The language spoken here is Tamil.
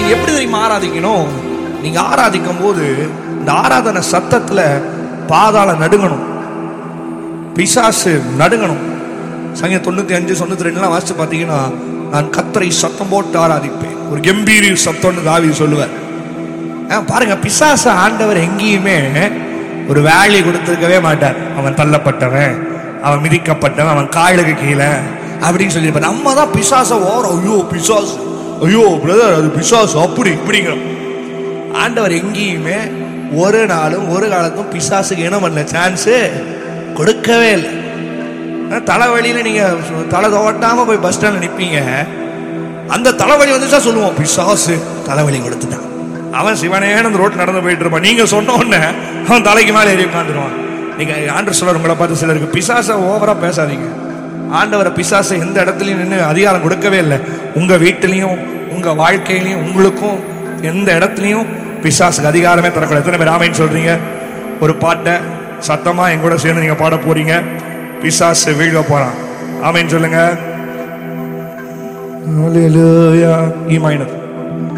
நீங்க எப்படி தெரியுமா ஆராதிக்கணும் நீங்க ஆராதிக்கும் போது இந்த ஆராதனை சத்தத்துல பாதாள நடுங்கணும் பிசாசு நடுங்கணும் சங்க தொண்ணூத்தி அஞ்சு தொண்ணூத்தி ரெண்டுலாம் வாசிச்சு பார்த்தீங்கன்னா நான் கத்தரை சத்தம் போட்டு ஆராதிப்பேன் ஒரு கம்பீரி சத்தம்னு தாவி சொல்லுவார் ஆ, பாருங்க பிசாசு ஆண்டவர் எங்கேயுமே ஒரு வேலை கொடுத்திருக்கவே மாட்டார் அவன் தள்ளப்பட்டவன் அவன் மிதிக்கப்பட்டவன் அவன் காலுக்கு கீழே அப்படின்னு சொல்லியிருப்பார் நம்ம தான் பிசாசை ஓரம் ஐயோ பிசாசு ஐயோ பிரதர் அது பிசாசு அப்படி இப்படிங்கிறோம் ஆண்டவர் எங்கேயுமே ஒரு நாளும் ஒரு காலத்தும் பிசாசுக்கு என்ன பண்ணல சான்ஸு கொடுக்கவே இல்லை ஆனா, தலைவலியில நீங்க தலை தோட்டாம போய் பஸ் ஸ்டாண்ட்ல நிப்பீங்க அந்த தலைவலி வந்துச்சா சொல்லுவோம் பிசாசு தலைவலி கொடுத்துட்டான் அவன் சிவனேன்னு அந்த ரோட்ல நடந்து போயிட்டு இருப்பான் நீங்க சொன்ன உடனே அவன் தலைக்கு மேல ஏறி உட்காந்துருவான் நீங்க ஆண்டர் சொல்ற உங்களை பார்த்து சிலருக்கு பிசாசை ஓவரா பேசாதீங்க ஆண்டவரை பிசாசை எந்த இடத்துலயும் நின்று அதிகாரம் கொடுக்கவே இல்லை உங்க வீட்டிலையும் உங்க வாழ்க்கையிலையும் உங்களுக்கும் எந்த இடத்துலையும் பிசாசுக்கு அதிகாரமே தரக்கூடாது எத்தனை பேர் ஆமைன்னு சொல்றீங்க ஒரு பாட்டை சத்தமா என் கூட சேர்ந்து நீங்க பாட போறீங்க பிசாசு வீழ்க போறான் ஆமைன்னு சொல்லுங்க Hallelujah. E minor.